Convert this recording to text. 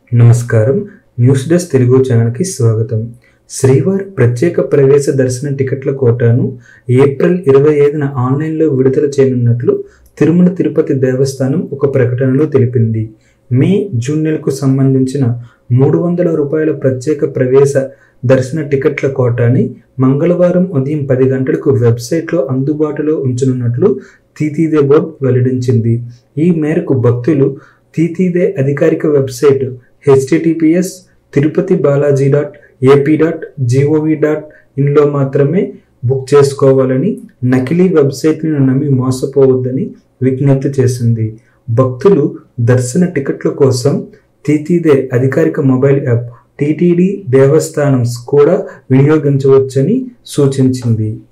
నమస్కారం news desk Telugu ఛానల్కి స్వాగతం శ్రీవారి ప్రత్యేక ప్రవేశ దర్శన టికెట్ల కోటాను ఏప్రిల్ ఇరవై ఐదున ఆన్లైన్లో విడుదల చేయనున్నట్లు తిరుమల తిరుపతి దేవస్థానం ఒక ప్రకటనలో తెలిపింది మే జూన్ నెలకు సంబంధించిన మూడు వందల రూపాయల ప్రత్యేక ప్రవేశ దర్శన టికెట్ల కోటాని మంగళవారం ఉదయం పది గంటలకు వెబ్సైట్లో అందుబాటులో ఉంచనున్నట్లు తీతీదే బోర్డు వెల్లడించింది ఈ మేరకు భక్తులు తీతీదే అధికారిక website HTTPS Tirupati Balaji dot AP dot G O V dot ఇన్లో మాత్రమే బుక్ చేసుకోవాలని నకిలీ వెబ్సైట్లను నమ్మి మోసపోవద్దని విజ్ఞప్తి చేసింది భక్తులు దర్శన టికెట్ల కోసం తీతీదే అధికారిక మొబైల్ యాప్ టీటీడీ దేవస్థానం కూడా వినియోగించవచ్చని సూచించింది